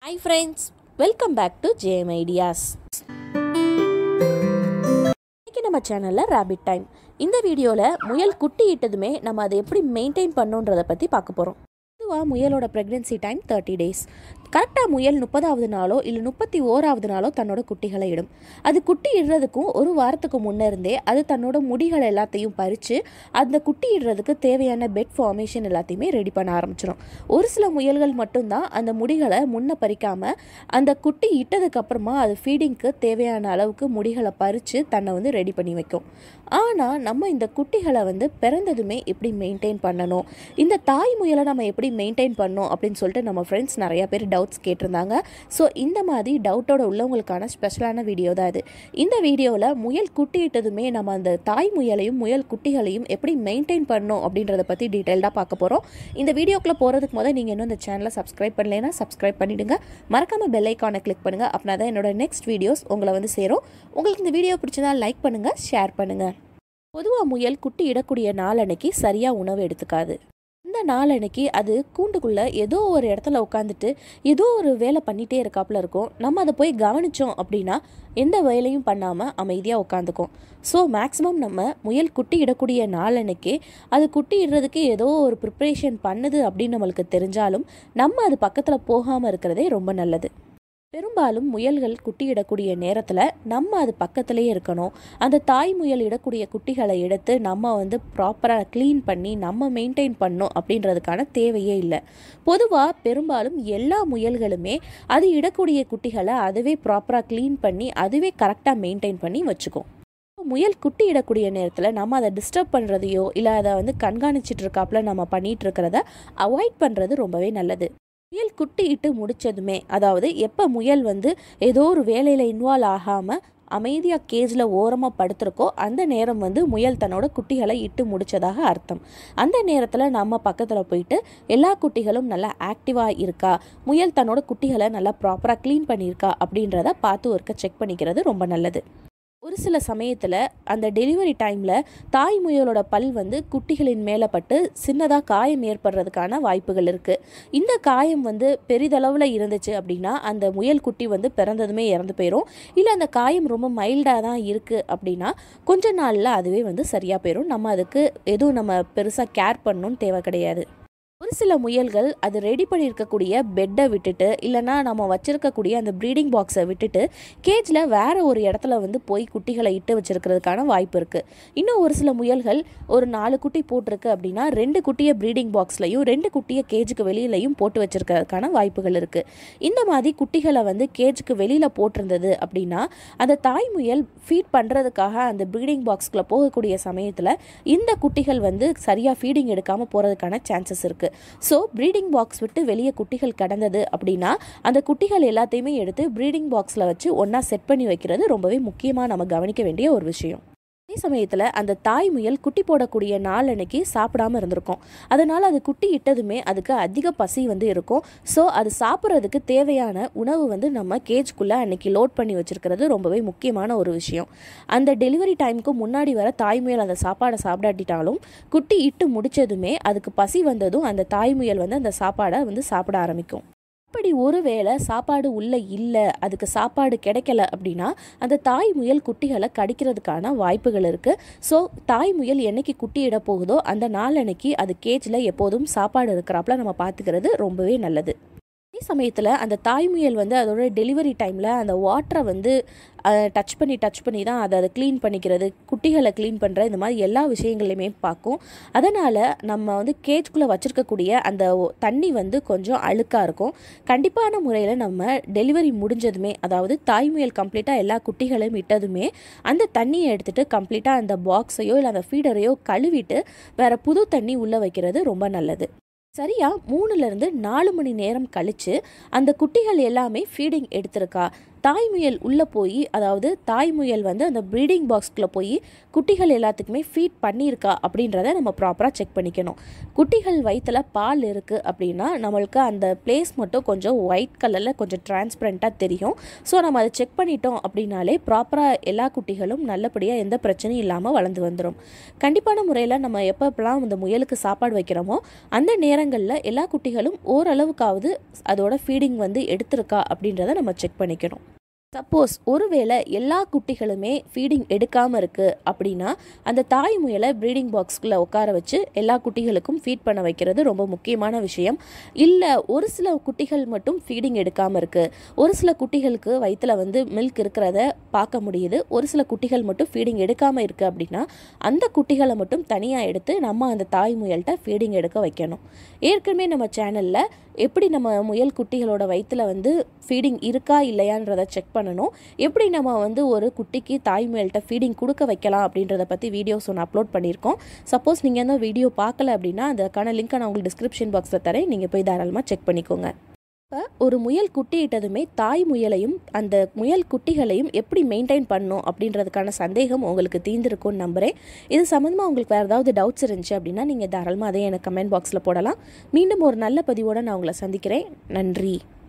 hi friends welcome back to JM ideas இன்னைக்கு நம்ம சேனலில் ரேபிட் டைம் இந்த வீடியோவில் முயல் குட்டி இட்டதுமே நம்ம அதை எப்படி மெயின்டைன் பண்ணுன்றதை பற்றி பார்க்க போகிறோம் பொதுவாக முயலோட ப்ரெக்னென்சி டைம் தேர்ட்டி டேஸ் கரெக்டாக முயல் முப்பதாவது நாளோ இல்லை முப்பத்தி ஓராவது நாளோ தன்னோட குட்டிகளை இடும் அது குட்டி இடுறதுக்கும் ஒரு வாரத்துக்கு முன்னே இருந்தே அது தன்னோட முடிகள் எல்லாத்தையும் பறித்து அந்த குட்டி இடுறதுக்கு தேவையான பெட் ஃபார்மேஷன் எல்லாத்தையுமே ரெடி பண்ண ஆரம்பிச்சிடும் ஒரு சில முயல்கள் மட்டும்தான் அந்த முடிகளை முன்ன பறிக்காமல் அந்த குட்டி இட்டதுக்கு அப்புறமா அது ஃபீடிங்க்கு தேவையான அளவுக்கு முடிகளை பறித்து தன்னை வந்து ரெடி பண்ணி வைக்கும் ஆனால் நம்ம இந்த குட்டிகளை வந்து பிறந்ததுமே எப்படி மெயின்டைன் பண்ணணும் இந்த தாய் முயலை நம்ம எப்படி மெயின்டைன் பண்ணணும் அப்படின்னு சொல்லிட்டு நம்ம ஃப்ரெண்ட்ஸ் நிறைய பேர் டவுட்ஸ் கேட்டிருந்தாங்க ஸோ இந்த மாதிரி டவுட்டோட உள்ளவங்களுக்கான ஸ்பெஷலான வீடியோ தான் இது இந்த வீடியோவில் முயல் குட்டியிட்டதுமே நம்ம அந்த தாய் முயலையும் முயல் குட்டிகளையும் எப்படி மெயின்டைன் பண்ணணும் அப்படின்றத பற்றி டீட்டெயில்டாக பார்க்க போகிறோம் இந்த வீடியோக்குள்ளே போகிறதுக்கு முதல் நீங்கள் இன்னும் இந்த சேனலை சப்ஸ்கிரைப் பண்ணலைன்னா சப்ஸ்கிரைப் பண்ணிவிடுங்க மறக்காமல் பெல் ஐக்கானை கிளிக் பண்ணுங்கள் அப்படின்னா தான் என்னோட நெக்ஸ்ட் வீடியோஸ் உங்களை வந்து சேரும் உங்களுக்கு இந்த வீடியோ பிடிச்சதா லைக் பண்ணுங்கள் ஷேர் பண்ணுங்கள் பொதுவாக முயல் குட்டி இடக்கூடிய நாளன்னைக்கு சரியாக உணவு எடுத்துக்காது இந்த நாளன்னைக்கு அது கூண்டுக்குள்ளே ஏதோ ஒரு இடத்துல உட்காந்துட்டு ஏதோ ஒரு வேலை பண்ணிகிட்டே இருக்காப்புல இருக்கும் நம்ம அதை போய் கவனித்தோம் அப்படின்னா எந்த வேலையும் பண்ணாமல் அமைதியாக உட்காந்துக்கும் ஸோ மேக்ஸிமம் நம்ம முயல் குட்டி இடக்கூடிய நாளன்னைக்கு அது குட்டி இடுறதுக்கு ஏதோ ஒரு ப்ரிப்ரேஷன் பண்ணுது அப்படின்னு நம்மளுக்கு தெரிஞ்சாலும் நம்ம அது பக்கத்தில் போகாமல் இருக்கிறதே ரொம்ப நல்லது பெரும்பாலும் முயல்கள் குட்டி இடக்கூடிய நேரத்தில் நம்ம அது பக்கத்துலேயே இருக்கணும் அந்த தாய் முயல் இடக்கூடிய குட்டிகளை எடுத்து நம்ம வந்து ப்ராப்பராக க்ளீன் பண்ணி நம்ம மெயின்டைன் பண்ணணும் அப்படின்றதுக்கான தேவையே இல்லை பொதுவாக பெரும்பாலும் எல்லா முயல்களுமே அது இடக்கூடிய குட்டிகளை அதுவே ப்ராப்பராக க்ளீன் பண்ணி அதுவே கரெக்டாக மெயின்டைன் பண்ணி வச்சுக்கும் முயல் குட்டி இடக்கூடிய நேரத்தில் நம்ம அதை டிஸ்டர்ப் பண்ணுறதையோ இல்லை அதை வந்து கண்காணிச்சிட்டு இருக்காப்புல நம்ம பண்ணிகிட்டு இருக்கிறத அவாய்ட் பண்ணுறது ரொம்பவே நல்லது முயல் குட்டி இட்டு முடித்ததுமே அதாவது எப்போ முயல் வந்து ஏதோ ஒரு வேலையில் இன்வால்வ் ஆகாமல் அமைதியாக கேஜில் ஓரமாக படுத்திருக்கோ அந்த நேரம் வந்து முயல் தன்னோட குட்டிகளை இட்டு முடித்ததாக அர்த்தம் அந்த நேரத்தில் நம்ம பக்கத்தில் போயிட்டு எல்லா குட்டிகளும் நல்லா ஆக்டிவாக இருக்கா முயல் தன்னோட குட்டிகளை நல்லா ப்ராப்பராக க்ளீன் பண்ணியிருக்கா அப்படின்றத பார்த்து ஒருக்க செக் பண்ணிக்கிறது ரொம்ப நல்லது ஒரு சில சமயத்தில் அந்த டெலிவரி டைமில் தாய் முயலோட பல் வந்து குட்டிகளின் மேலே பட்டு சின்னதாக காயம் ஏற்படுறதுக்கான வாய்ப்புகள் இருக்குது இந்த காயம் வந்து பெரிதளவில் இருந்துச்சு அப்படின்னா அந்த முயல் குட்டி வந்து பிறந்ததுமே இறந்து போயிடும் இல்லை அந்த காயம் ரொம்ப மைல்டாக தான் இருக்குது அப்படின்னா கொஞ்ச நாளில் அதுவே வந்து சரியாக போயிடும் நம்ம அதுக்கு எதுவும் நம்ம பெருசாக கேர் பண்ணணும்னு தேவை கிடையாது ஒரு சில முயல்கள் அது ரெடி பண்ணியிருக்கக்கூடிய பெட்டை விட்டுட்டு இல்லைனா நம்ம வச்சுருக்கக்கூடிய அந்த ப்ரீடிங் பாக்ஸை விட்டுட்டு கேஜில் வேற ஒரு இடத்துல வந்து போய் குட்டிகளை இட்டு வச்சிருக்கிறதுக்கான வாய்ப்பு இருக்குது இன்னும் ஒரு சில முயல்கள் ஒரு நாலு குட்டி போட்டிருக்கு அப்படின்னா ரெண்டு குட்டியை ப்ரீடிங் பாக்ஸ்லையும் ரெண்டு குட்டியை கேஜுக்கு வெளியிலையும் போட்டு வச்சிருக்கிறதுக்கான வாய்ப்புகள் இருக்குது இந்த மாதிரி குட்டிகளை வந்து கேஜுக்கு வெளியில் போட்டிருந்தது அப்படின்னா அந்த தாய் முயல் ஃபீட் பண்ணுறதுக்காக அந்த ப்ரீடிங் பாக்ஸ்குள்ளே போகக்கூடிய சமயத்தில் இந்த குட்டிகள் வந்து சரியாக ஃபீடிங் எடுக்காமல் போகிறதுக்கான சான்சஸ் இருக்குது ஸோ ப்ரீடிங் பாக்ஸ் விட்டு வெளியே குட்டிகள் கடந்தது அப்படின்னா அந்த குட்டிகள் எல்லாத்தையுமே எடுத்து ப்ரீடிங் பாக்ஸில் வச்சு ஒன்றா செட் பண்ணி வைக்கிறது ரொம்பவே முக்கியமாக நம்ம கவனிக்க வேண்டிய ஒரு விஷயம் அதே சமயத்தில் அந்த தாய் முயல் குட்டி போடக்கூடிய நாள் அன்னைக்கு சாப்பிடாம இருந்திருக்கும் அதனால் அது குட்டி இட்டதுமே அதுக்கு அதிக பசி வந்து இருக்கும் ஸோ அது சாப்பிட்றதுக்கு தேவையான உணவு வந்து நம்ம கேஜ்குள்ளே அன்னைக்கு லோட் பண்ணி வச்சுருக்கிறது ரொம்பவே முக்கியமான ஒரு விஷயம் அந்த டெலிவரி டைமுக்கு முன்னாடி வர தாய் முயல் அந்த சாப்பாடை சாப்பிடாட்டிட்டாலும் குட்டி இட்டு முடித்ததுமே அதுக்கு பசி வந்ததும் அந்த தாய் முயல் வந்து அந்த சாப்பாடை வந்து சாப்பிட ஆரம்பிக்கும் அப்படி ஒருவேளை சாப்பாடு உள்ளே இல்லை அதுக்கு சாப்பாடு கிடைக்கல அப்படின்னா அந்த தாய் முயல் குட்டிகளை கடிக்கிறதுக்கான வாய்ப்புகள் இருக்குது ஸோ தாய் முயல் என்னைக்கு குட்டி இட போகுதோ அந்த நாளன்னைக்கு அது கேஜில் எப்போதும் சாப்பாடு இருக்கிறாப்புல நம்ம பார்த்துக்கிறது ரொம்பவே நல்லது அதே சமயத்தில் அந்த தாய் முயல் வந்து அதோட டெலிவரி டைமில் அந்த வாட்டரை வந்து டச் பண்ணி டச் பண்ணி தான் அதை அதை க்ளீன் பண்ணிக்கிறது குட்டிகளை க்ளீன் பண்ணுற இந்த மாதிரி எல்லா விஷயங்களையுமே பார்க்கும் அதனால் நம்ம வந்து கேஜ்குள்ளே வச்சுருக்கக்கூடிய அந்த தண்ணி வந்து கொஞ்சம் அழுக்காக இருக்கும் கண்டிப்பான முறையில் நம்ம டெலிவரி முடிஞ்சதுமே அதாவது தாய் முயல் கம்ப்ளீட்டாக எல்லா குட்டிகளையும் இட்டதுமே அந்த தண்ணியை எடுத்துகிட்டு கம்ப்ளீட்டாக அந்த பாக்ஸையோ இல்லை அந்த ஃபீடரையோ கழுவிட்டு வேறு புது தண்ணி உள்ளே வைக்கிறது ரொம்ப நல்லது சரியாக மூணுலேருந்து நாலு மணி நேரம் கழித்து அந்த குட்டிகள் எல்லாமே ஃபீடிங் எடுத்திருக்கா தாய் முயல் உள்ளே போய் அதாவது தாய் முயல் வந்து அந்த ப்ரீடிங் பாக்ஸ்குள்ளே போய் குட்டிகள் எல்லாத்துக்குமே ஃபீட் பண்ணியிருக்கா அப்படின்றத நம்ம ப்ராப்பராக செக் பண்ணிக்கணும் குட்டிகள் வயிற்றில் பால் இருக்குது அப்படின்னா நம்மளுக்கு அந்த பிளேஸ் மட்டும் கொஞ்சம் ஒயிட் கலரில் கொஞ்சம் டிரான்ஸ்பரண்ட்டாக தெரியும் ஸோ நம்ம அதை செக் பண்ணிட்டோம் அப்படின்னாலே ப்ராப்பராக எல்லா குட்டிகளும் நல்லபடியாக எந்த பிரச்சனையும் இல்லாமல் வளர்ந்து வந்துடும் கண்டிப்பான முறையில் நம்ம எப்பப்பெல்லாம் இந்த முயலுக்கு சாப்பாடு வைக்கிறோமோ அந்த நேரங்களில் எல்லா குட்டிகளும் ஓரளவுக்காவது அதோட ஃபீடிங் வந்து எடுத்திருக்கா அப்படின்றத நம்ம செக் பண்ணிக்கணும் சப்போஸ் ஒருவேளை எல்லா குட்டிகளுமே ஃபீடிங் எடுக்காமல் இருக்குது அப்படின்னா அந்த தாய் முயலை ப்ரீடிங் பாக்ஸ்குள்ளே உட்கார வச்சு எல்லா குட்டிகளுக்கும் ஃபீட் பண்ண வைக்கிறது ரொம்ப முக்கியமான விஷயம் இல்லை ஒரு சில குட்டிகள் மட்டும் ஃபீடிங் எடுக்காமல் இருக்குது ஒரு சில குட்டிகளுக்கு வயிற்றில் வந்து மில்க் இருக்கிறத பார்க்க முடியுது ஒரு சில குட்டிகள் மட்டும் ஃபீடிங் எடுக்காமல் இருக்குது அப்படின்னா அந்த குட்டிகளை மட்டும் தனியாக எடுத்து நம்ம அந்த தாய் முயல்கிட்ட ஃபீடிங் எடுக்க வைக்கணும் ஏற்கனவே நம்ம சேனலில் எப்படி நம்ம முயல் குட்டிகளோட வயிற்றில் வந்து ஃபீடிங் இருக்கா இல்லையான்றதை செக் பண்ணணும் எப்படி நம்ம வந்து ஒரு குட்டிக்கு தாய் முயல்கிட்ட ஃபீடிங் கொடுக்க வைக்கலாம் அப்படின்றத பற்றி வீடியோஸ் ஒன்று அப்லோட் பண்ணியிருக்கோம் சப்போஸ் நீங்கள் அந்த வீடியோ பார்க்கல அப்படின்னா அதுக்கான லிங்க்கை நான் உங்களுக்கு டிஸ்கிரிப்ஷன் பாக்ஸில் தரேன் நீங்கள் போய் தாராளமாக செக் பண்ணிக்கோங்க இப்போ ஒரு முயல் குட்டியிட்டதுமே தாய் முயலையும் அந்த முயல் குட்டிகளையும் எப்படி மெயின்டைன் பண்ணும் அப்படின்றதுக்கான சந்தேகம் உங்களுக்கு தீர்ந்திருக்கும்னு நம்புகிறேன் இது சம்மந்தமாக உங்களுக்கு வேறு ஏதாவது டவுட்ஸ் இருந்துச்சு அப்படின்னா நீங்கள் தாராளமாக அதை எனக்கு கமெண்ட் பாக்ஸில் போடலாம் மீண்டும் ஒரு நல்ல பதிவோடு நான் உங்களை சந்திக்கிறேன் நன்றி